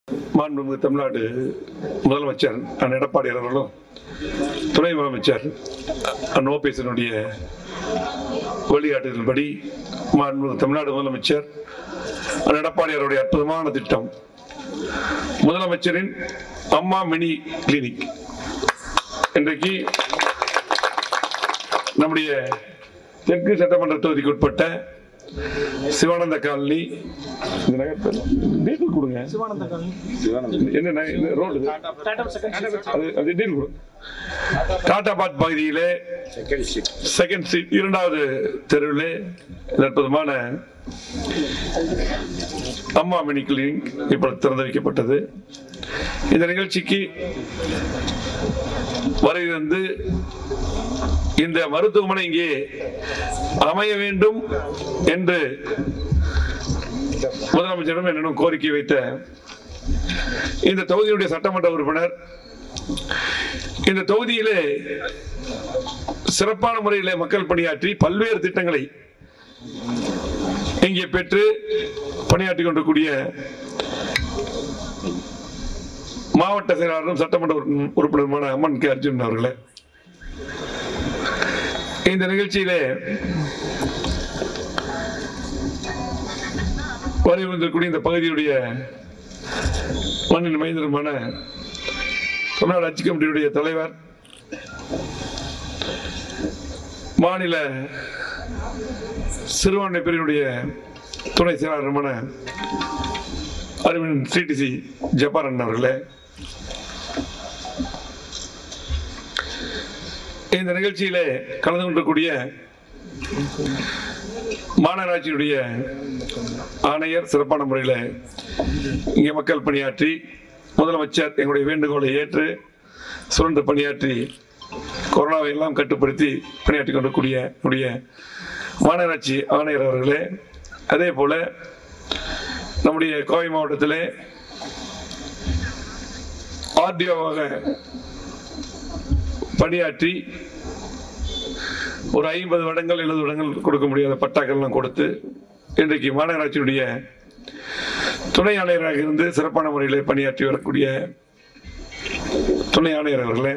மாண்புமிகு தமிழ்நாடு முதலமைச்சர் அண்ணன் எடப்பாடி அவர்களும் துணை முதலமைச்சர் அண்ணன் ஓபிஎஸ்னுடைய வழிகாட்டுதல்படி மாண்புமிகு தமிழ்நாடு முதலமைச்சர் அண்ணன் எடப்பாடி அவருடைய அற்புதமான திட்டம் முதலமைச்சரின் அம்மா மினி கிளினிக் இன்றைக்கு நம்முடைய தெற்கு சட்டமன்ற தொகுதிக்கு உட்பட்ட சிவானந்த காலனி இந்த நகர் பேர் டீட்டெயில் கொடுங்க சிவானந்த காலனி என்ன ந- இந்த ரோடு இது? டாடா செகண்ட் அது அது டீட்டெயில் கொடுங்க டாட்டாபாத் பகுதியிலே செகண்ட் ஸ்ட்ரீட் இரண்டாவது தெருவிலே இந்த அற்புதமான அம்மா மினி கிளினிக் இப்பொழுது திறந்து வைக்கப்பட்டது இந்த நிகழ்ச்சிக்கு வருகை வந்து இந்த மருத்துவமனை இங்கே அமைய வேண்டும் என்று முதலமைச்சரிடம் என்னிடம் கோரிக்கை வைத்த இந்த தொகுதியுடைய சட்டமன்ற உறுப்பினர் இந்த தொகுதியிலே சிறப்பான முறையிலே மக்கள் பணியாற்றி பல்வேறு திட்டங்களை இங்கே பெற்று பணியாற்றி கொண்டிருக்கூடிய மாவட்ட செயலாளரும் சட்டமன்ற உறுப்பினர்- உறுப்பினருமான அம்மன் கே அர்ஜுன் அவர்களே இந்த நிகழ்ச்சியிலே வருகை வந்திருக்கக்கூடிய இந்த பகுதியுடைய மண்ணின் மைந்தருமான தமிழ்நாடு அச்சு கமிட்டியுடைய தலைவர் மாநில சிறுபான்மை பிரிவினுடைய துணை செயலாளருமான அறிவின் சிடிசி ஜப்பாரன் அவர்களே இந்த நிகழ்ச்சியிலே கலந்து கொண்டிருக்கூடிய மாநகராட்சியுடைய ஆணையர் சிறப்பான முறையில் இங்கே மக்கள் பணியாற்றி முதலமைச்சர் எங்களுடைய வேண்டுகோளை ஏற்று சுரண்டு பணியாற்றி கொரோனாவை எல்லாம் கட்டுப்படுத்தி பணியாற்றி கொண்டிருக்கூடிய நம்முடைய மாநகராட்சி ஆணையர் அவர்களே அதே போல நம்முடைய கோவை மாவட்டத்திலே ஆர்டிஓவாக பணியாற்றி ஒரு ஐம்பது வருடங்கள் எழுபது வருடங்கள் கொடுக்க முடியாத பட்டாக்கள்லாம் கொடுத்து இன்றைக்கு மாநகராட்சியினுடைய துணை ஆணையராக இருந்து சிறப்பான முறையில் பணியாற்றி வரக்கூடிய துணை ஆணையர் அவர்களே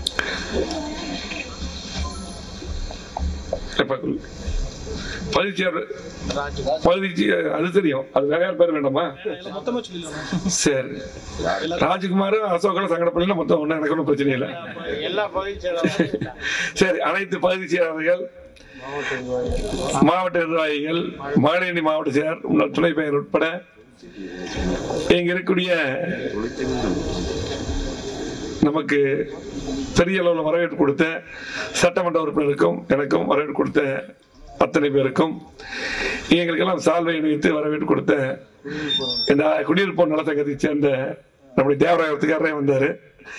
எப்ப பதிச்சியார் பதிச்சு அது தெரியும் அது வேற யார் பேர் வேண்டாமா மொத்தமா சொல்லிடலாம் சரி ராஜ்குமார் அசோகெல்லாம் சங்கடப்படல மொத்தம் ஒன்றும் எனக்கு ஒன்றும் பிரச்சனை இல்லை எல்லா பகுதி சரி அனைத்து பகுதி செயலாளர்கள் மாவட்ட நிர்வாகிகள் மகளிரணி மாவட்ட செயலர் முன்னாள் துணை பெயர் உட்பட இங்க இருக்கக்கூடிய நமக்கு பெரிய அளவில் வரவேற்பு கொடுத்த சட்டமன்ற உறுப்பினருக்கும் எனக்கும் வரவேற்பு கொடுத்த அத்தனை பேருக்கும் எங்களுக்கெல்லாம் சால்வை அணிவித்து வரவேற்பு கொடுத்த இந்த குடியிருப்போர் நலசங்கத்தை சேர்ந்த நம்முடைய தேவராயத்துக்காரரே வந்தாரு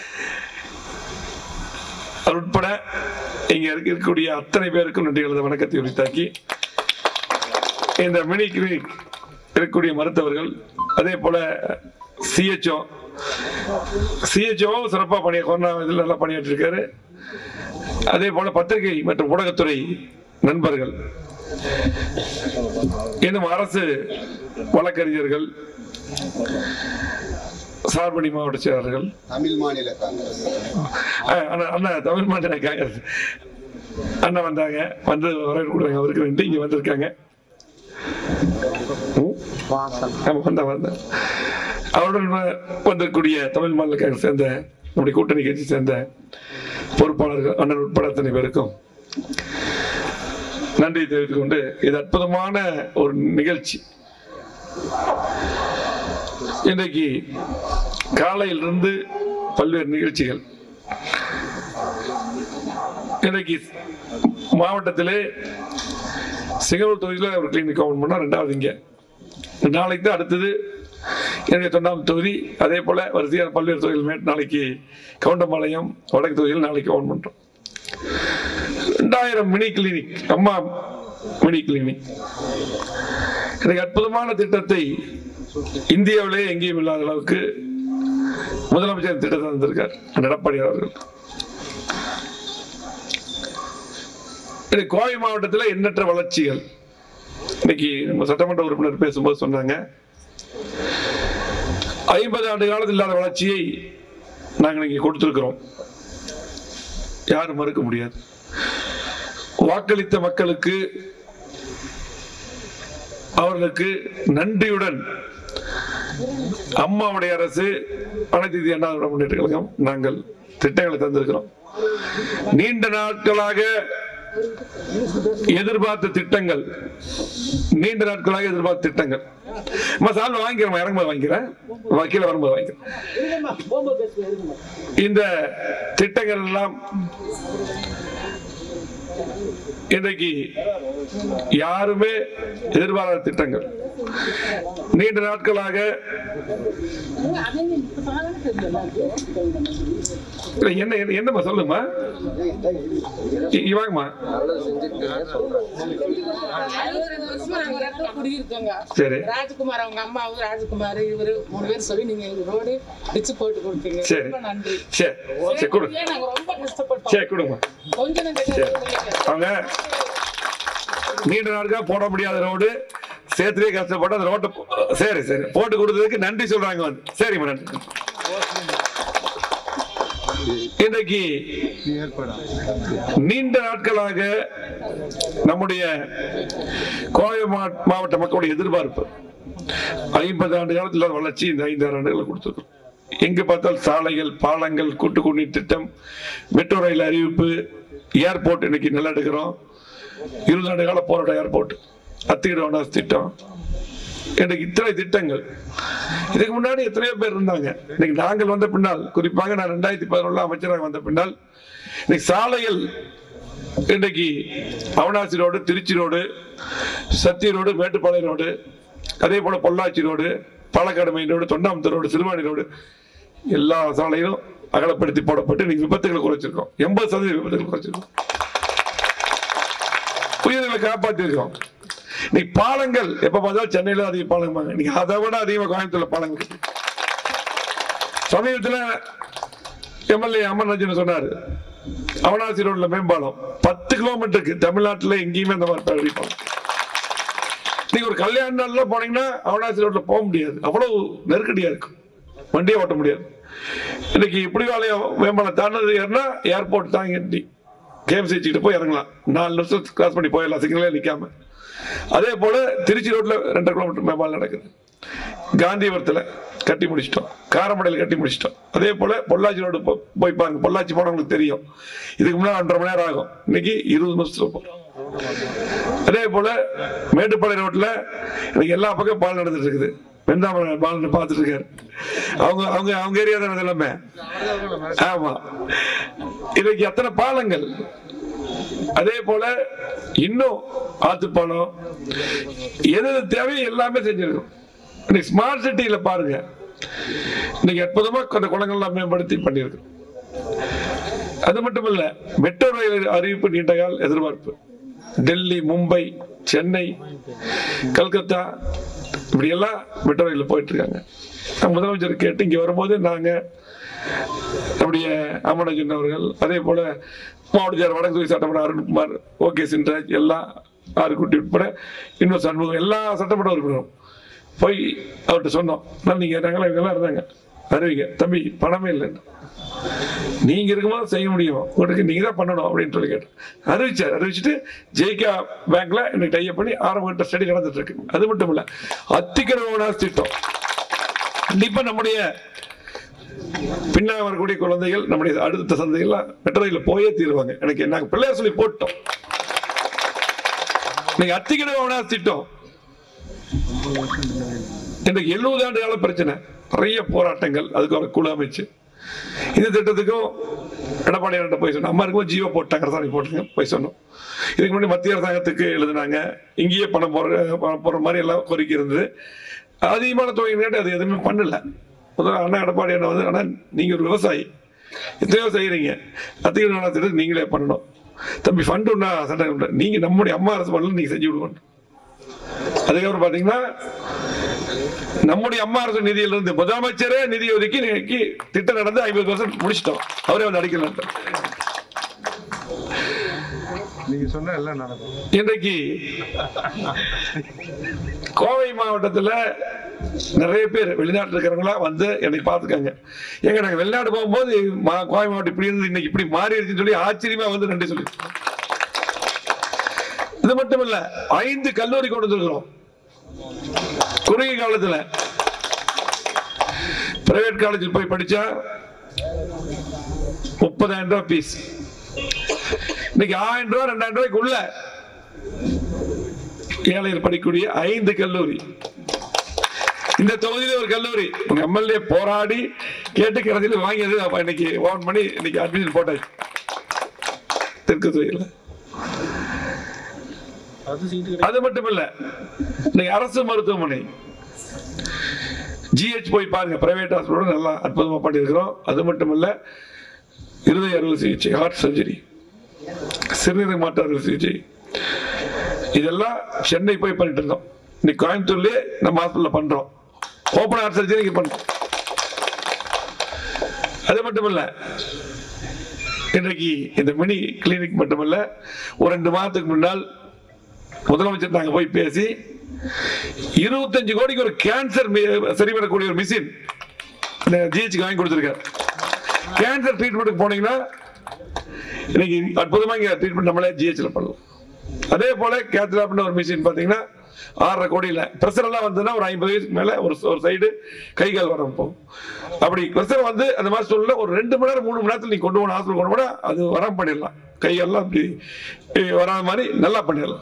அது உட்பட இங்க இருக்க- இருக்கக்கூடிய அத்தனை பேருக்கும் நன்றி கலந்த வணக்கத்தை உரித்தாக்கி இந்த மினி கிளினிக் இருக்கக்கூடிய மருத்துவர்கள் அதே போல சிஹெச்ஓ சிஹெச்ஓ சிறப்பாக பணிய கொரோனா இதில் நல்லா பணியாற்றி இருக்காரு அதே போல பத்திரிகை மற்றும் ஊடகத்துறை நண்பர்கள் இன்னும் அரசு வழக்கறிஞர்கள் சார்பணி மாவட்ட செயலாளர்கள் தமிழ் மாநில காங்கிரஸ் அஹ் அண்ணா அண்ணா தமிழ் மாநில காங்கிரஸ் அண்ணா வந்தாங்க வந்து வரவேற்பு கொடுத்தாங்க அவருக்கு வேண்டி இங்க வந்திருக்காங்க ம்? ஆமா, வந்தா வந்தா அவருடன் வ- வந்திருக்கக்கூடிய தமிழ் மாநில காங்கிரஸ் சேர்ந்த நம்முடைய கூட்டணி கட்சி சேர்ந்த பொறுப்பாளர்கள் அண்ணன் உட்பட அத்தனை பேருக்கும் நன்றி தெரிவித்துக் கொண்டு இது அற்புதமான ஒரு நிகழ்ச்சி இன்றைக்கு காலையிலிருந்து பல்வேறு நிகழ்ச்சிகள் இன்றைக்கு மாவட்டத்திலே சிங்கனூர் தொகுதியில் ஒரு கிளினிக் ஓபன் பண்ணா ரெண்டாவது இங்கே நாளைக்கு தான் அடுத்தது என்னுடைய தொண்டாம் தொகுதி அதே போல வரிசையான பல்வேறு தொகுதிகள் மே- நாளைக்கு கவுண்டம்பாளையம் வடக்கு தொகுதியில் நாளைக்கு ஓபன் பண்றோம் ரெண்டாயிரம் mini clinic Amma mini clinic எனக்கு அற்புதமான திட்டத்தை இந்தியாவிலே எங்கேயும் இல்லாத அளவுக்கு முதலமைச்சர் திட்டத்தை தந்திருக்கார் எடப்பாடி அவர்கள் இன்னைக்கு கோவை மாவட்டத்தில் எண்ணற்ற வளர்ச்சிகள் இன்னைக்கு நம்ம சட்டமன்ற உறுப்பினர் பேசும்போது சொன்னாங்க ஐம்பது ஆண்டு காலத்தில் இல்லாத வளர்ச்சியை நாங்கள் இங்கே கொடுத்திருக்கிறோம் யாரும் மறுக்க முடியாது வாக்களித்த மக்களுக்கு அவர்களுக்கு நன்றியுடன் அம்மாவுடைய அரசு அனைத்து இந்திய அண்ணா திராவிட முன்னேற்ற கழகம் நாங்கள் திட்டங்களை தந்திருக்கிறோம் நீண்ட நாட்களாக எதிர்பார்த்த திட்டங்கள் நீண்ட நாட்களாக எதிர்பார்த்த திட்டங்கள் அம்மா சால் வாங்கிக்கிறேன் இறங்கும்போது வாங்கிக்கிறேன் கீழே வரும்போது வாங்கிக்கிறேன் இந்த திட்டங்கள் எல்லாம் இன்றைக்கு யாருமே எதிர்பாராத திட்டங்கள் நீண்ட நாட்களாக இல்ல, என்ன என்ன- என்னம்மா சொல்லுமா வாங்கம்மா அறுபது வருஷமா நாங்க ஒரு இடத்துல குடியிருக்கோங்க சரி ராஜ்குமார் அவங்க அம்மாவும் ராஜ்குமார் இவரு மூணு பேர் சொல்லி நீங்க எங்க ரோடு டிச்சு போட்டு கொடுத்தீங்க சரி. ரொம்ப நன்றி சரி சரி கொடு ஏன் நாங்க ரொம்ப கஷ்டப்பட்டோம் சரி கொடுங்க கொஞ்சம் நஞ்சம் அவங்க நீண்ட நாட்களா போட முடியாத ரோடு சேத்துலயே கஷ்டப்பட்டு அந்த ரோட்டை போ- சரி சரி போட்டு கொடுத்ததுக்கு நன்றி சொல்றாங்க வந்து சரிம்மா நன்றி இன்றைக்கு நீண்ட நாட்களாக நம்முடைய கோவை மா- மாவட்ட மக்களுடைய எதிர்பார்ப்பு ஐம்பது ஆண்டு காலத்தில் இல்லாத வளர்ச்சி இந்த ஐந்து ஆறு ஆண்டுகளை கொடுத்துருக்கோம் எங்க பார்த்தால் சாலைகள் பாலங்கள் கூட்டு குடிநீர் திட்டம் மெட்ரோ ரயில் அறிவிப்பு ஏர்போர்ட் இன்னைக்கு நல்லா எடுக்கிறோம் இருபது ஆண்டு கால போராட்ட ஏர்போர்ட் அத்திகிட வனாஸ் திட்டம் இன்னைக்கு இத்தனை திட்டங்கள் இதுக்கு முன்னாடி எத்தனையோ பேர் இருந்தாங்க இன்னைக்கு நாங்கள் வந்த பின்னால் குறிப்பாக நான் ரெண்டாயிரத்தி பதினொன்றுல அமைச்சராக வந்த பின்னால் இன்னைக்கு சாலைகள் இன்றைக்கு Avinashi road Trichy road Sathy road Mettupalayam road அதே போல Pollachi road Palakkad main road Thondamuthur road Siruvani road எல்லா சாலையிலும் அகலப்படுத்தி போடப்பட்டு இன்னைக்கு விபத்துகளை குறைச்சிருக்கோம் எண்பது சதவீத விபத்துகள் குறைச்சிருக்கோம் உயிர்களை காப்பாற்றிருக்கோம் இன்னைக்கு பாலங்கள் எப்ப பார்த்தாலும் சென்னையில அதிக பாலங்க இன்னைக்கு அதை விட அதிகமாக கோயம்புத்தூர்ல பாலங்கள் இருக்கு. சமீபத்துல எம்எல்ஏ அமர்நாஜன் சொன்னாரு அவனாசி ரோட்ல மேம்பாலம் பத்து கிலோமீட்டருக்கு தமிழ்நாட்டுல எங்கேயுமே அந்த மாதிரி பகுதி பாலம் நீங்க ஒரு கல்யாண நாள்ல போனீங்கன்னா அவனாசி ரோட்ல போக முடியாது அவ்வளவு நெருக்கடியா இருக்கும் வண்டியே ஓட்ட முடியாது இன்னைக்கு புலிவாலயம் மேம்பாலம் தாண்டது ஏறினா ஏர்போர்ட் தான் இங்கே கேம்ஸ் வச்சுக்கிட்டு போய் இறங்கலாம் நாலு நிமிஷம் கிராஸ் பண்ணி போயிடலாம் சிக்னலே நிக்காம அதே போல திருச்சி ரோட்ல ரெண்டரை கிலோமீட்டர் மேம்பாலம் நடக்குது காந்திபுரத்துல கட்டி முடிச்சிட்டோம் காரமடையில் கட்டி முடிச்சிட்டோம் அதே போல பொள்ளாச்சி ரோடு போ- போய் பாருங்க பொள்ளாச்சி போனவங்களுக்கு தெரியும் இதுக்கு முன்னாடி ஒன்றரை மணி நேரம் ஆகும் இன்னைக்கு இருபது நிமிஷத்துல போறோம் அதே போல மேட்டுப்பாளையம் ரோட்ல இன்னைக்கு எல்லா பக்கம் பால் நடந்துட்டு இருக்குது வெந்தாமரம் பால் பார்த்துட்டு இருக்காரு அவங்க அவங்க அவங்க ஏரியா தானே எல்லாமே ஆமா இன்னைக்கு எத்தனை பாலங்கள் அதே போல இன்னும் ஆத்துப்பாலம் எது எது தேவையோ எல்லாமே செஞ்சிருக்கோம் இன்னைக்கு ஸ்மார்ட் சிட்டியில பாருங்க இன்னைக்கு அற்புதமா அந்த குளங்கள்லாம் மேம்படுத்தி பண்ணியிருக்கு அது மட்டும் இல்ல மெட்ரோ ரயில் அறிவிப்பு நீண்ட கால எதிர்பார்ப்பு டெல்லி மும்பை சென்னை கல்கத்தா இப்படி எல்லாம் மெட்ரோ ரயில்ல போயிட்டு இருக்காங்க நான் முதலமைச்சர் கேட்டு இங்க வரும்போது நாங்க நம்முடைய அமனஜன் அவர்கள் அதே போல மாவட்ட வடக்கு தொகுதி சட்டமன்ற அருண்குமார் ஓகே சின்ராஜ் எல்லாம் ஆறுக்குட்டி உட்பட இன்னும் சண்முகம் எல்லா சட்டமன்ற உறுப்பினரும் போய் அவர்கிட்ட சொன்னோம் நான் நீங்க நாங்களாம் இவங்கெல்லாம் இருந்தாங்க அறிவிங்க தம்பி பணமே இல்லைன்னு நீங்க இருக்கும்போது செய்ய முடியும் உங்களுக்கு நீங்க தான் பண்ணணும் அப்படின்னு சொல்லி கேட்டேன் அறிவிச்சார் அறிவிச்சுட்டு ஜெய்கா பேங்க்ல இன்னைக்கு டைப் பண்ணி ஆரம்ப கட்ட ஸ்டடி நடந்துட்டு இருக்கு அது மட்டும் இல்ல அத்திக்கர திட்டம் கண்டிப்பா நம்முடைய பின்னா வரக்கூடிய குழந்தைகள் நம்முடைய அடுத்த சந்தைகள்லாம் மெட்ரோயில் போயே தீருவாங்க எனக்கு நாங்க பிள்ளையார் சொல்லி போட்டோம் நீங்க அத்திக்கிட அவனாஸ் திட்டம் இன்றைக்கு எழுபது ஆண்டு கால பிரச்சனை நிறைய போராட்டங்கள் அதுக்கு ஒரு குழு அமைச்சு இந்த திட்டத்துக்கும் எடப்பாடியார்கிட்ட போய் சொன்னோம் அம்மா இருக்கும் ஜியோ போட்டாங்க அரசாணை போட்டுங்க போய் சொன்னோம் இதுக்கு முன்னாடி மத்திய அரசாங்கத்துக்கு எழுதுனாங்க இங்கேயே பணம் போற பணம் போடுற மாதிரி எல்லாம் கோரிக்கை இருந்தது அதிகமான தொகை கேட்டு அது எதுவுமே பண்ணல முதல்ல அண்ணா எடப்பாடி அண்ணா வந்து அண்ணா நீங்க ஒரு விவசாயி எத்தனையோ செய்யறீங்க அத்திக திட்டத்துக்கு நீங்களே பண்ணணும் தம்பி ஃபண்ட் ஒன்றா சண்டை உண்டு. நீங்க நம்முடைய அம்மா அரசு பண்ணல நீங்க செஞ்சு விடுவோம் அதுக்கப்புறம் பாத்தீங்கன்னா நம்முடைய அம்மா அரசு நிதியிலிருந்து முதலமைச்சரே நிதி ஒதுக்கி இன்னைக்கு திட்டம் நடந்து ஐம்பது வருஷம் முடிச்சிட்டோம் அவரே வந்து அடிக்கல நீங்க சொன்னா எல்லாம் நடக்கும் இன்றைக்கு கோவை மாவட்டத்துல நிறைய பேர் வெளிநாட்டுல இருக்கிறவங்களா வந்து என்னை பார்த்துக்காங்க எங்க நாங்க வெளிநாடு போகும்போது மா- கோவை மாவட்டம் இப்படி இருந்து இன்னைக்கு இப்படி மாறிடுச்சுன்னு சொல்லி ஆச்சரியமா வந்து நன்றி சொல்லி இது மட்டும் இல்ல ஐந்து கல்லூரி கொண்டு வந்திருக்கிறோம் குறுகிய காலத்துல பிரைவேட் காலேஜில் போய் படிச்சா முப்பதாயிரம் ரூபாய் ஃபீஸ் இன்னைக்கு ஆயிரம் ரூபாய் ரெண்டாயிரம் ரூபாய்க்கு உள்ள ஏழைகள் படிக்கக்கூடிய ஐந்து கல்லூரி இந்த தொகுதியில ஒரு கல்லூரி உங்க எம்எல்ஏ போராடி கேட்டு கடைசியில் வாங்கியது அப்ப இன்னைக்கு ஓன் பண்ணி இன்னைக்கு அட்மிஷன் போட்டாச்சு தெற்கு தொகுதியில் அது சீட்டு அது மட்டும் இல்ல இன்னைக்கு அரசு மருத்துவமனை ஜிஹெச் போய் பாருங்க பிரைவேட் ஹாஸ்பிட்டல் நல்லா அற்புதமா பண்ணியிருக்கிறோம் அது மட்டும் இல்ல இருதய அறுவை சிகிச்சை ஹார்ட் சர்ஜரி சிறுநீரக மாற்று அறுவை சிகிச்சை இதெல்லாம் சென்னை போய் பண்ணிட்டு இருந்தோம் இன்னைக்கு கோயம்புத்தூர்லயே நம்ம ஹாஸ்பிட்டல்ல பண்றோம் ஓப்பன் ஹார்ட் சர்ஜரி இங்க பண்றோம் அது மட்டும் இல்ல இன்றைக்கு இந்த மினி கிளினிக் மட்டுமல்ல ஒரு ரெண்டு மாதத்துக்கு முன்னால் முதலமைச்சர் நாங்க போய் பேசி இருபத்தஞ்சு கோடிக்கு ஒரு கேன்சர் சரி பண்ணக்கூடிய ஒரு மிஷின் இந்த ஜிஹெச் வாங்கி கொடுத்துருக்காரு கேன்சர் ட்ரீட்மெண்ட்டுக்கு போனீங்கன்னா இன்னைக்கு அற்புதமா இங்க ட்ரீட்மெண்ட் நம்மளே ஜிஹெச்ல பண்ணலாம் அதே போல கேத்ராப்னு ஒரு மிஷின் பாத்தீங்கன்னா ஆறரை கோடியில பிரஷர் எல்லாம் வந்ததுன்னா ஒரு ஐம்பது வயசுக்கு மேல ஒரு ஒரு சைடு கை கால் வர போகும் அப்படி பிரஷர் வந்து அந்த மாதிரி சூழ்நிலை ஒரு ரெண்டு மணி நேரம் மூணு மணி நேரத்தில் நீ கொண்டு போன ஹாஸ்பிட்டல் கொண்டு போனா அது வராம பண்ணிடலாம் கையெல்லாம் அப்படி eh, வராத மாதிரி நல்லா பண்ணிடலாம்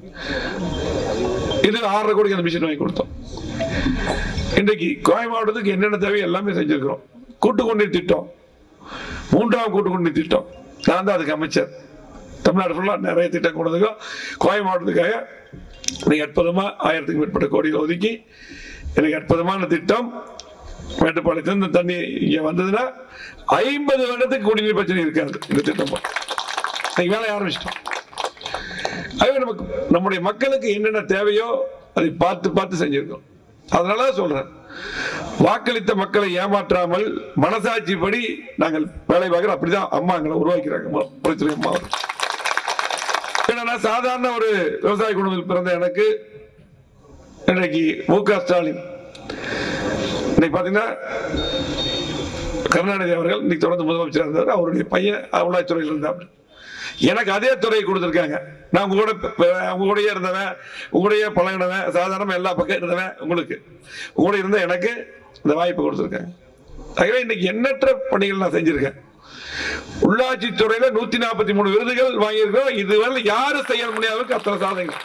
இது ஆறரை கோடிக்கு அந்த மிஷின் வாங்கி கொடுத்தோம் இன்றைக்கு கோவை மாவட்டத்துக்கு என்னென்ன தேவையோ எல்லாமே செஞ்சிருக்கிறோம் கூட்டு குடிநீர் திட்டம் மூன்றாம் கூட்டு குடிநீர் திட்டம் நான் தான் அதுக்கு அமைச்சர் தமிழ்நாடு ஃபுல்லாக நிறைய திட்டம் கொண்டு வந்திருக்கோம் கோவை மாவட்டத்துக்காக இன்னைக்கு அற்புதமா ஆயிரத்துக்கு மேற்பட்ட கோடிகள் ஒதுக்கி எனக்கு அற்புதமான திட்டம் மேட்டுப்பாளையத்துல இந்த தண்ணி இங்க வந்ததுன்னா ஐம்பது வருடத்துக்கு குடிநீர் பிரச்சனை இருக்காது இந்த திட்டம் இன்னைக்கு வேலை ஆரம்பிச்சிட்டோம் அதுவே நமக்கு நம்முடைய மக்களுக்கு என்னென்ன தேவையோ அதை பார்த்து பார்த்து செஞ்சிருக்கோம் அதனால தான் சொல்றேன் வாக்களித்த மக்களை ஏமாற்றாமல் மனசாட்சிப்படி நாங்கள் வேலை பார்க்கிறோம் அப்படிதான் அம்மா எங்களை உருவாக்கிறாங்க மு- புரட்சித்துறை அம்மா அவர்கள். ஏன்னா நான் சாதாரண ஒரு விவசாய குடும்பத்தில் பிறந்த எனக்கு இன்றைக்கு மு க ஸ்டாலின் இன்னைக்கு பாத்தீங்கன்னா கருணாநிதி அவர்கள் இன்னைக்கு தொடர்ந்து முதலமைச்சர் இருந்தார் அவருடைய பையன் உள்ளாட்சித்துறையில் இருந்தார் எனக்கு அதே துறையை கொடுத்துருக்காங்க நான் உங்க கூட ப- உங்க கூடயே இருந்தவன் உங்க கூடயே பழகினவன் சாதாரண எல்லா பக்கம் இருந்தவன் உங்களுக்கு உங்க கூட இருந்த எனக்கு இந்த வாய்ப்பு கொடுத்துருக்காங்க ஆகவே இன்னைக்கு எண்ணற்ற பணிகள் நான் செஞ்சிருக்கேன் உள்ளாட்சி துறையில நூத்தி நாற்பத்தி மூணு விருதுகள் வாங்கியிருக்கோம் இதுவரை யாரும் செய்ய முடியாத அளவுக்கு அத்தனை சாதனைகள்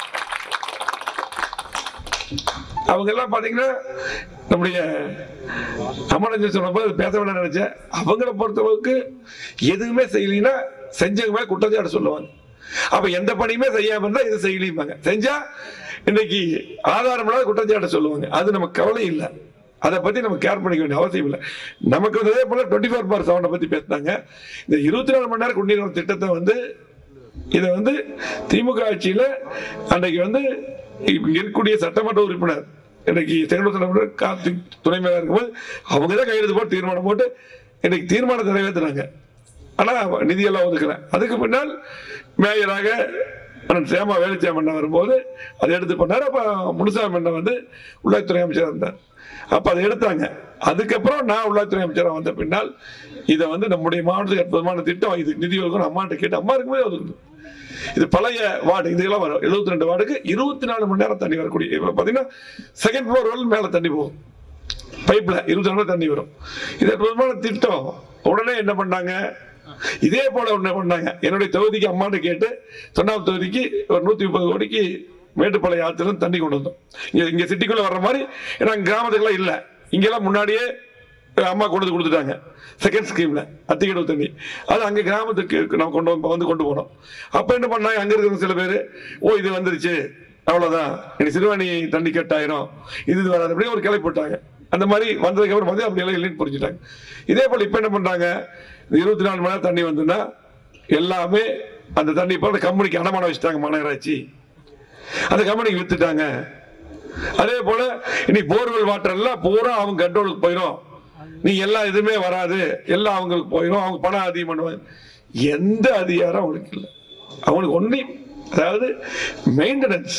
அவங்க எல்லாம் பாத்தீங்கன்னா நம்முடைய அமரஞ்சன் சொன்னப்போ அது பேச வேண்டாம் நினைச்சேன் அவங்கள பொறுத்தளவுக்கு எதுவுமே செய்யலைன்னா செஞ்சவங்க மேல குற்றச்சாட்டு சொல்லுவாங்க அப்ப எந்த பணியுமே செய்யாம இருந்தா இது செய்யலையுமாங்க செஞ்சா இன்னைக்கு ஆதாரம் இல்லாத குற்றச்சாட்டு சொல்லுவாங்க அது நமக்கு கவலை இல்லை அதை பத்தி நம்ம கேர் பண்ணிக்க வேண்டிய அவசியம் இல்லை நமக்கு வந்து அதே போல டுவெண்ட்டி ஃபோர் பார் செவனை பத்தி பேசினாங்க இந்த இருபத்தி நாலு மணி நேரம் குடிநீர் திட்டத்தை வந்து இதை வந்து திமுக ஆட்சியில அன்றைக்கு வந்து இங்க இருக்கக்கூடிய சட்டமன்ற உறுப்பினர் இன்னைக்கு செங்கோட்டை உறுப்பினர் கார்த்திக் துணை மேல இருக்கும்போது அவங்க தான் கையெழுத்து போட்டு தீர்மானம் போட்டு இன்னைக்கு தீர்மானத்தை நிறைவேற்றினாங்க ஆனா நிதியெல்லாம் ஒதுக்குறேன் அதுக்கு பின்னால் மேயராக அண்ணன் சேமா வேலுச்சாமி அண்ணன் வரும்போது அதை எடுத்து பண்ணார் அப்ப முனுசாமி அண்ணன் வந்து உள்ளாட்சித்துறை அமைச்சராக இருந்தார் அப்ப அதை எடுத்தாங்க அதுக்கப்புறம் நான் உள்ளாட்சித்துறை அமைச்சராக வந்த பின்னால் இதை வந்து நம்முடைய மாவட்டத்துக்கு அற்புதமான திட்டம் இது நிதி ஒதுக்கணும் அம்மாட்ட கேட்டு அம்மா இருக்கும்போது ஒதுக்கணும் இது பழைய வார்டு இதெல்லாம் வரும் எழுபத்தி ரெண்டு வார்டுக்கு இருபத்தி நாலு மணி நேரம் தண்ணி வரக்கூடிய இப்ப பாத்தீங்கன்னா செகண்ட் ஃப்ளோர் வரலும் மேல தண்ணி போகும் பைப்ல இருபத்தி நாலு தண்ணி வரும் இது அற்புதமான திட்டம் உடனே என்ன பண்ணாங்க இதே போல ஒண்ணு பண்ணாங்க என்னுடைய தொகுதிக்கு அம்மாட்ட கேட்டு தொண்ணாவது தொகுதிக்கு ஒரு நூத்தி முப்பது கோடிக்கு மேட்டுப்பாளைய ஆத்துல இருந்து தண்ணி கொண்டு வந்தோம் இங்க இங்க சிட்டிக்குள்ள வர்ற மாதிரி ஏன்னா கிராமத்துக்குலாம் இல்ல இங்கெல்லாம் முன்னாடியே அம்மா கொண்டு வந்து கொடுத்துட்டாங்க செகண்ட் ஸ்கீம்ல அத்திக்கடவு தண்ணி அது அங்க கிராமத்துக்கு நம்ம கொண்டு வந்து வந்து கொண்டு போனோம் அப்ப என்ன பண்ணாங்க அங்க இருக்கிற சில பேர் ஓ இது வந்துருச்சு அவ்வளவுதான் இனி சிறுவாணி தண்ணி கட்டாயிரும் இது இது வராது அப்படியே ஒரு கிளை போட்டாங்க அந்த மாதிரி வந்ததுக்கு அப்புறம் வந்து அப்படி எல்லாம் இல்லைன்னு புரிஞ்சுட்டாங்க இதே போல இப்ப என்ன பண்றாங்க இந்த இருபத்தி நாலு மணி நேரம் தண்ணி வந்துன்னா எல்லாமே அந்த தண்ணி இப்போ அந்த கம்பெனிக்கு அடமானம் வச்சுட்டாங்க மாநகராட்சி அந்த கம்பெனிக்கு வித்துட்டாங்க அதே போல இனி போர்வெல் வாட்டர் எல்லாம் பூரா அவங்க கண்ட்ரோலுக்கு போயிடும் நீ எல்லா எதுவுமே வராது எல்லாம் அவங்களுக்கு போயிடும் அவங்க பணம் அதிகம் பண்ணுவாங்க எந்த அதிகாரம் அவங்களுக்கு இல்லை அவங்களுக்கு ஒன்லி அதாவது மெயின்டெனன்ஸ்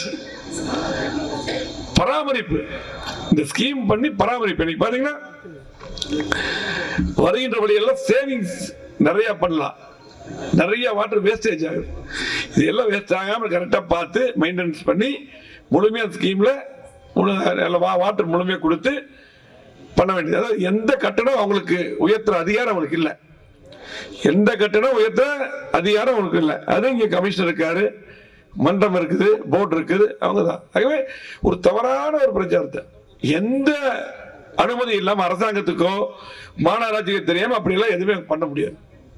பராமரிப்பு இந்த ஸ்கீம் பண்ணி பராமரிப்பு இன்னைக்கு பாத்தீங்கன்னா வருகின்ற வழியெல்லாம் சேவிங்ஸ் நிறைய பண்ணலாம் நிறைய வாட்டர் வேஸ்டேஜ் ஆகுது இது எல்லாம் வேஸ்ட் ஆகாம கரெக்டாக பார்த்து மெயின்டெனன்ஸ் பண்ணி முழுமையாக ஸ்கீம்ல வாட்டர் முழுமையாக கொடுத்து பண்ண வேண்டியது அதாவது எந்த கட்டணம் அவங்களுக்கு உயர்த்துற அதிகாரம் அவங்களுக்கு இல்லை எந்த கட்டணம் உயர்த்த அதிகாரம் அவங்களுக்கு இல்லை அது இங்க கமிஷனர் இருக்காரு மன்றம் இருக்குது போர்டு இருக்குது அவங்க தான் ஆகவே ஒரு தவறான ஒரு பிரச்சாரத்தை எந்த அனுமதி இல்லாம அரசாங்கத்துக்கோ மாநகராட்சிக்கோ தெரியாம அப்படியெல்லாம் எதுவுமே பண்ண முடியாது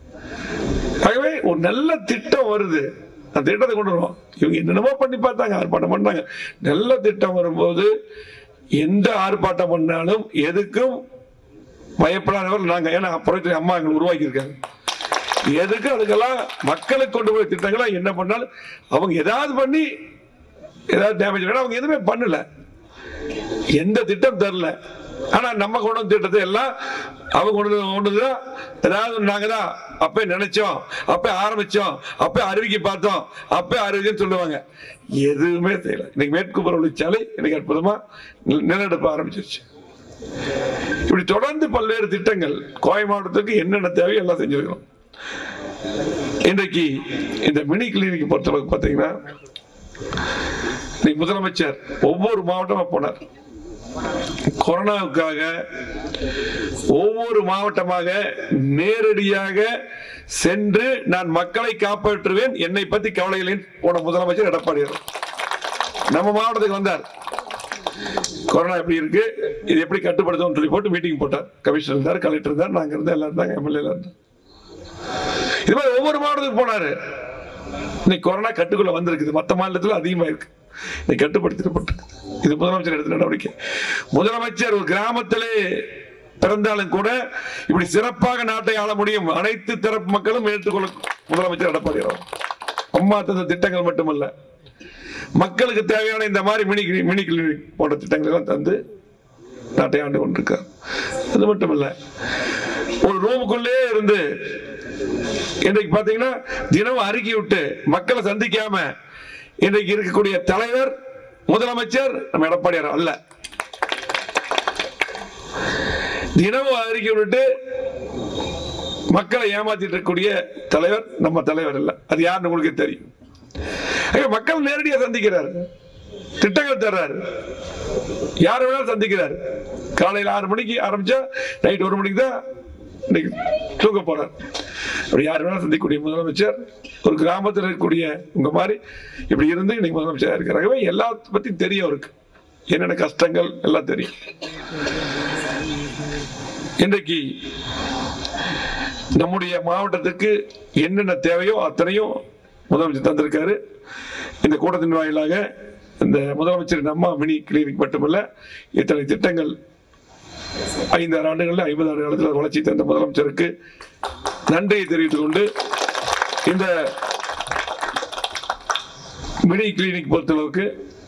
ஆகவே ஒரு நல்ல திட்டம் வருது அந்த திட்டத்தை கொண்டு வருவோம் இவங்க என்னென்னமோ பண்ணி பார்த்தாங்க ஆர்ப்பாட்டம் பண்ணாங்க நல்ல திட்டம் வரும்போது எந்த ஆர்ப்பாட்டம் பண்ணாலும் எதுக்கும் பயப்படாதவர் நாங்க ஏன்னா புறத்துல அம்மா எங்களை உருவாக்கி இருக்காங்க எதுக்கு அதுக்கெல்லாம் மக்களுக்கு கொண்டு போய் திட்டங்களா என்ன பண்ணாலும் அவங்க ஏதாவது பண்ணி ஏதாவது டேமேஜ் வேணும் அவங்க எதுவுமே பண்ணல எந்த திட்டம் தரல ஆனா நம்ம கொண்டு வந்த திட்டத்தை எல்லாம் அவங்க கொண்டு வந்து- கொண்டு வந்து ஏதாவது நாங்க தான் அப்ப நினைச்சோம் அப்ப ஆரம்பிச்சோம் அப்ப அறிவிக்க பார்த்தோம் அப்ப அறிவிச்சுன்னு சொல்லுவாங்க எதுவுமே தெரியல இன்னைக்கு மேற்குப்புற ஒளிச்சாலை இன்னைக்கு அற்புதமா நில- நிலநடுப்பு ஆரம்பிச்சிருச்சு இப்படி தொடர்ந்து பல்வேறு திட்டங்கள் கோவை மாவட்டத்துக்கு என்னென்ன தேவையோ எல்லாம் செஞ்சிருக்கோம் இன்றைக்கு இந்த மினி கிளினிக் பொறுத்தளவுக்கு பார்த்தீங்கன்னா இன்னைக்கு முதலமைச்சர் ஒவ்வொரு மாவட்டமா போனார் கொரோனாவுக்காக ஒவ்வொரு மாவட்டமாக நேரடியாக சென்று நான் மக்களை காப்பாற்றுவேன் என்னை பத்தி கவலை இல்லைன்னு போன முதலமைச்சர் எடப்பாடியார் நம்ம மாவட்டத்துக்கு வந்தார் கொரோனா எப்படி இருக்கு இது எப்படி கட்டுப்படுத்தும் சொல்லி போட்டு மீட்டிங் போட்டார் கமிஷனர் இருந்தார் கலெக்டர் இருந்தார் நாங்க இருந்தா எல்லாம் இருந்தாங்க எம்எல்ஏ இருந்தார் இது மாதிரி ஒவ்வொரு மாவட்டத்துக்கு போனாரு இன்னைக்கு கொரோனா கட்டுக்குள்ள வந்திருக்குது மத்த மாநிலத்துல அதிகமா இருக்கு இன்னைக்கு கட்டுப்படுத்தப்பட்டு இது முதலமைச்சர் எடுத்த நடவடிக்கை முதலமைச்சர் ஒரு கிராமத்திலே பிறந்தாலும் கூட இப்படி சிறப்பாக நாட்டை ஆள முடியும் அனைத்து தரப்பு மக்களும் ஏற்றுக்கொள்ள முதலமைச்சர் எடப்பாடி அவர்கள். அம்மா தந்த திட்டங்கள் மட்டுமல்ல மக்களுக்கு தேவையான இந்த மாதிரி மினி கிளி- மினி கிளினிக் போன்ற திட்டங்கள் எல்லாம் தந்து நாட்டை ஆண்டு கொண்டிருக்கார் அது மட்டுமல்ல ஒரு ரூமுக்குள்ளே இருந்து இன்றைக்கு பாத்தீங்கன்னா தினமும் அறிக்கை விட்டு மக்களை சந்திக்காம இன்றைக்கு இருக்கக்கூடிய தலைவர் முதலமைச்சர் நம்ம எடப்பாடியார் அல்ல தினமும் அறிக்கை விட்டு மக்களை ஏமாத்திட்டு இருக்கக்கூடிய தலைவர் நம்ம தலைவர் இல்ல அது யாருன்னு உங்களுக்கு தெரியும் ஐயா, மக்கள் நேரடியா சந்திக்கிறார் திட்டங்கள் தர்றாரு யார் வேணாலும் சந்திக்கிறார் காலையில் ஆறு மணிக்கு ஆரம்பிச்சா நைட் ஒரு மணிக்கு தான் இன்னைக்கு தூங்க போறார் அப்படி யார் வேணாலும் சந்திக்கக்கூடிய முதலமைச்சர் ஒரு கிராமத்தில் இருக்கக்கூடிய உங்க மாதிரி இப்படி இருந்து இன்னைக்கு முதலமைச்சராக இருக்கிறாங்க எல்லா பத்தி தெரியும் அவருக்கு என்னென்ன கஷ்டங்கள் எல்லாம் தெரியும் இன்றைக்கு நம்முடைய மாவட்டத்துக்கு என்னென்ன தேவையோ அத்தனையும் முதலமைச்சர் தந்திருக்காரு இந்த கூட்டத்தின் வாயிலாக இந்த முதலமைச்சரின் அம்மா மினி கிளினிக் மட்டுமல்ல இத்தனை திட்டங்கள் ஐந்தாறு ஆண்டுகளில் ஐம்பது ஆண்டு காலத்தில் வளர்ச்சி தந்த முதலமைச்சருக்கு நன்றியை தெரிவித்துக் கொண்டு இந்த மினி கிளினிக் பொறுத்தளவுக்கு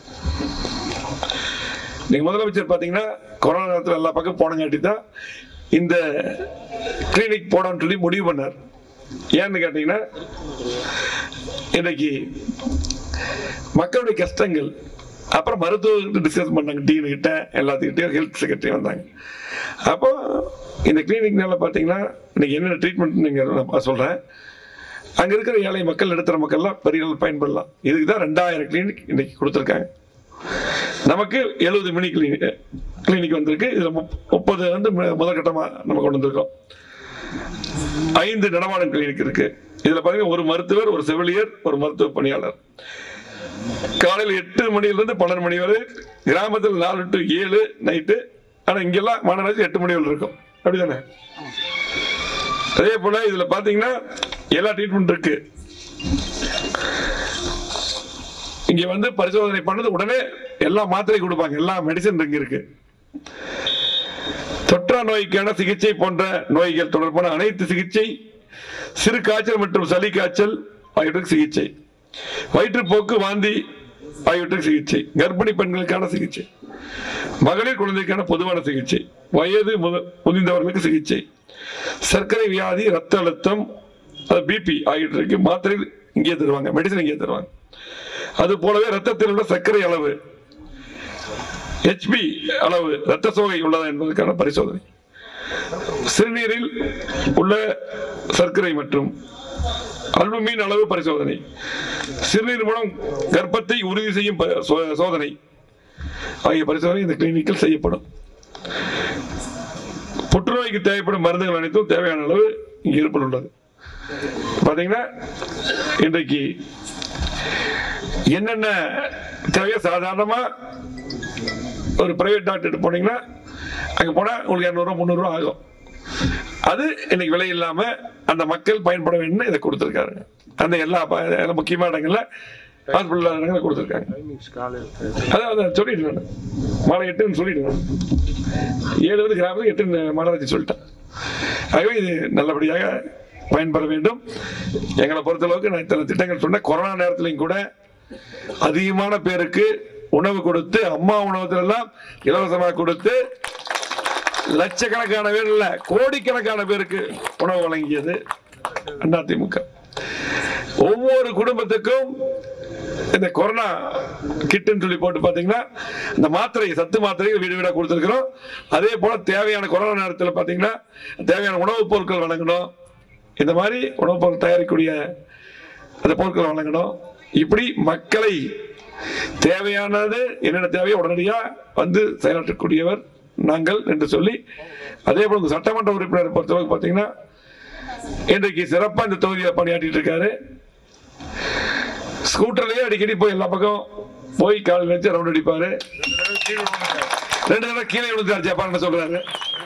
நீங்க முதலமைச்சர் பாத்தீங்கன்னா கொரோனா நேரத்தில் எல்லா பக்கம் போனங்காட்டி தான் இந்த கிளினிக் போடணும்னு சொல்லி முடிவு பண்ணார் ஏன்னு கேட்டீங்கன்னா இன்னைக்கு மக்களுடைய கஷ்டங்கள் அப்புறம் மருத்துவர்கிட்ட டிஸ்கஸ் பண்ணாங்க டீன் கிட்ட எல்லாத்துக்கிட்டையும் ஹெல்த் செக்ரட்டரி வந்தாங்க அப்போ இந்த கிளினிக்னால பார்த்தீங்கன்னா இன்னைக்கு என்னென்ன ட்ரீட்மெண்ட் நீங்கள் நான் சொல்கிறேன் அங்கே இருக்கிற ஏழை மக்கள் நடுத்தர மக்கள்லாம் பெரிய அளவில் பயன்படலாம் இதுக்கு தான் ரெண்டாயிரம் கிளினிக் இன்னைக்கு கொடுத்துருக்காங்க நமக்கு எழுபது மினி கிளினிக் கிளினிக் வந்திருக்கு இதுல முப்- முப்பது வந்து மு- முதற்கட்டமா நம்ம கொண்டு வந்திருக்கோம் ஐந்து நடமாடும் கிளினிக் இருக்கு இதுல பாத்தீங்கன்னா ஒரு மருத்துவர் ஒரு செவிலியர் ஒரு மருத்துவ பணியாளர் காலையில் எட்டு மணியிலிருந்து பன்னெண்டு மணி வரை கிராமத்தில் நாலு டு ஏழு நைட்டு ஆனா இங்கெல்லாம் மாநகராட்சி எட்டு மணி வரை இருக்கும் அப்படிதானே அதே போல இதுல பாத்தீங்கன்னா எல்லா ட்ரீட்மெண்ட் இருக்கு இங்க வந்து பரிசோதனை பண்ணது உடனே எல்லா மாத்திரை கொடுப்பாங்க எல்லா மெடிசன் இங்க இருக்கு தொற்றா நோய்க்கான சிகிச்சை போன்ற நோய்கள் தொடர்பான அனைத்து சிகிச்சை சிறு காய்ச்சல் மற்றும் சளி காய்ச்சல் ஆகியவற்றுக்கு சிகிச்சை வயிற்றுப்போக்கு வாந்தி ஆகியவற்றுக்கு சிகிச்சை கர்ப்பிணி பெண்களுக்கான சிகிச்சை மகளிர் குழந்தைக்கான பொதுவான சிகிச்சை வயது முத- முதிர்ந்தவர்களுக்கு சிகிச்சை சர்க்கரை வியாதி ரத்த அழுத்தம் பிபி ஆகியவற்றுக்கு மாத்திரை இங்கே தருவாங்க மெடிசன் இங்கே தருவாங்க அது போலவே ரத்தத்தில் உள்ள சர்க்கரை அளவு ஹெச்பி அளவு ரத்த சோகை உள்ளதா என்பதற்கான பரிசோதனை சிறுநீரில் உள்ள சர்க்கரை மற்றும் அல்புமின் அளவு பரிசோதனை சிறுநீர் மூலம் கர்ப்பத்தை உறுதி செய்யும் ப- சோ- சோதனை ஆகிய பரிசோதனை இந்த கிளினிக்கில் செய்யப்படும் புற்றுநோய்க்கு தேவைப்படும் மருந்துகள் அனைத்தும் தேவையான அளவு இங்கே இருப்பில் உள்ளது பாத்தீங்கன்னா இன்றைக்கு என்னென்ன தேவையோ சாதாரணமா ஒரு பிரைவேட் டாக்டர் போனீங்கன்னா அங்க போனா உங்களுக்கு இரநூறுவா முந்நூறுவா ஆகும் அது இன்னைக்கு விலை இல்லாம அந்த மக்கள் பயன்பட வேண்டும் இதை கொடுத்துருக்காருங்க அந்த எல்லா ப- எல்லா முக்கியமான இடங்கள்ல ஹாஸ்பிட்டல் இடங்கள்ல கொடுத்துருக்காங்க அதான் அதான் சொல்லிட்டு நான் மாலை எட்டுன்னு சொல்லிட்டு நான் ஏழு கிராமத்துக்கு எட்டு மாநகராட்சி சொல்லிட்டேன் ஆகவே இது நல்லபடியாக பயன்பெற வேண்டும் எங்களை பொறுத்தளவுக்கு நான் இத்தனை திட்டங்கள் சொன்னேன் கொரோனா நேரத்திலையும் கூட அதிகமான பேருக்கு உணவு கொடுத்து அம்மா உணவகத்துல எல்லாம் இலவசமாக கொடுத்து லட்சக்கணக்கான பேர் இல்ல கோடிக்கணக்கான பேருக்கு உணவு வழங்கியது அதிமுக ஒவ்வொரு குடும்பத்துக்கும் இந்த கொரோனா கிட்டுன்னு சொல்லி போட்டு பாத்தீங்கன்னா இந்த மாத்திரை சத்து மாத்திரைகள் வீடு வீடா கொடுத்துருக்கிறோம் அதே போல தேவையான கொரோனா நேரத்தில் பாத்தீங்கன்னா தேவையான உணவுப் பொருட்கள் வழங்கணும் இந்த மாதிரி உணவுப் பொருள் தயாரிக்கக்கூடிய அந்த பொருட்கள் வழங்கணும் இப்படி மக்களை தேவையானது என்னென்ன தேவையோ உடனடியா வந்து செயலாற்றக்கூடியவர் நாங்கள் என்று சொல்லி அதே போல இந்த சட்டமன்ற உறுப்பினர் பொறுத்தளவுக்கு பாத்தீங்கன்னா இன்றைக்கு சிறப்பா இந்த தொகுதியில் பணியாற்றிட்டு இருக்காரு ஸ்கூட்டர்லயே அடிக்கடி போய் எல்லா பக்கம் போய் காலையில் வச்சு ரவுண்ட் அடிப்பாரு ரெண்டு தடவை கீழே விழுந்தாரு ஜப்பான் சொல்றாரு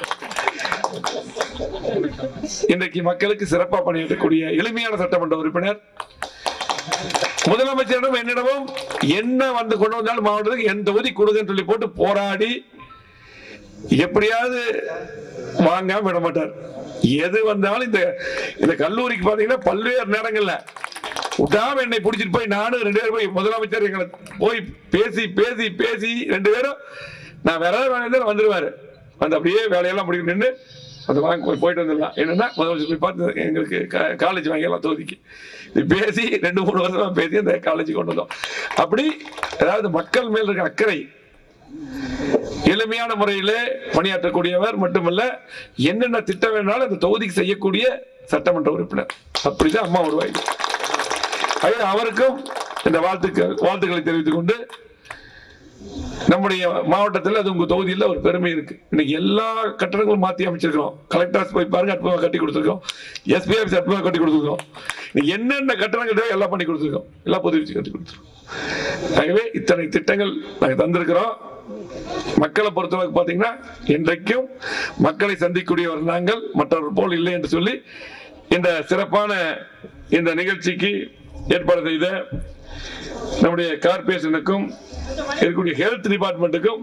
இன்றைக்கு மக்களுக்கு சிறப்பா பணியாற்றக்கூடிய எளிமையான சட்டமன்ற உறுப்பினர் முதலமைச்சரிடம் என்னிடமும் என்ன வந்து கொண்டு வந்தாலும் மாவட்டத்துக்கு என் தொகுதி கொடுங்கன்னு சொல்லி போட்டு போராடி எப்படியாவது வாங்காம விட மாட்டார் எது வந்தாலும் இந்த இந்த கல்லூரிக்கு பாத்தீங்கன்னா பல்வேறு நேரங்கள்ல விடாம என்னை பிடிச்சிட்டு போய் நானும் ரெண்டு பேரும் போய் முதலமைச்சர் எங்களை போய் பேசி பேசி பேசி ரெண்டு பேரும் நான் வேற ஏதாவது வேலை இருந்தாலும் வந்துருவாரு வந்து அப்படியே வேலையெல்லாம் முடிக்க நின்று அந்த வாங்க போய் போயிட்டு வந்துடலாம் என்னன்னா முதலமைச்சர் போய் பார்த்து எங்களுக்கு காலேஜ் வாங்கிடலாம் தொகுதிக்கு இது பேசி ரெண்டு மூணு வருஷமா பேசி அந்த காலேஜ் கொண்டு வந்தோம் அப்படி அதாவது மக்கள் மேல் இருக்க அக்கறை எளிமையான முறையிலே பணியாற்றக்கூடியவர் மட்டுமல்ல என்னென்ன திட்டம் வேணாலும் அந்த தொகுதிக்கு செய்யக்கூடிய சட்டமன்ற உறுப்பினர் அப்படிதான் அம்மா உருவாகி ஆகவே அவருக்கும் இந்த வாழ்த்துக்கள் வாழ்த்துக்களை தெரிவித்துக் கொண்டு நம்முடைய மாவட்டத்தில் அது உங்க தொகுதியில் ஒரு பெருமை இருக்கு இன்னைக்கு எல்லா கட்டடங்களும் மாத்தி அமைச்சிருக்கிறோம் கலெக்டர்ஸ் போய் பாருங்க அற்புதமா கட்டி கொடுத்துருக்கோம் எஸ்பி ஆஃபீஸ் அற்புதமா கட்டி கொடுத்துருக்கோம் இன்னைக்கு என்னென்ன கட்டடங்கள் தேவை எல்லாம் பண்ணி கொடுத்துருக்கோம் எல்லாம் புதுப்பிச்சு கட்டி கொடுத்துருக்கோம் ஆகவே இத்தனை திட்டங்கள் நாங்கள் தந்திருக்கிறோம் மக்களை பொறுத்தளவுக்கு பார்த்தீங்கன்னா இன்றைக்கும் மக்களை சந்திக்கக்கூடியவர் நாங்கள் மற்றவர் போல் இல்லை என்று சொல்லி இந்த சிறப்பான இந்த நிகழ்ச்சிக்கு ஏற்பாடு செய்த நம்முடைய கார்பரேஷனுக்கும் இருக்கக்கூடிய ஹெல்த் டிபார்ட்மெண்ட்டுக்கும்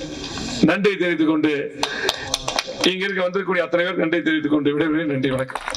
நன்றி தெரிவித்துக் கொண்டு இங்க இருக்க வந்திருக்கக்கூடிய அத்தனை பேர் நன்றி தெரிவித்துக் கொண்டு விடைபெறுகிறேன் நன்றி வணக்கம்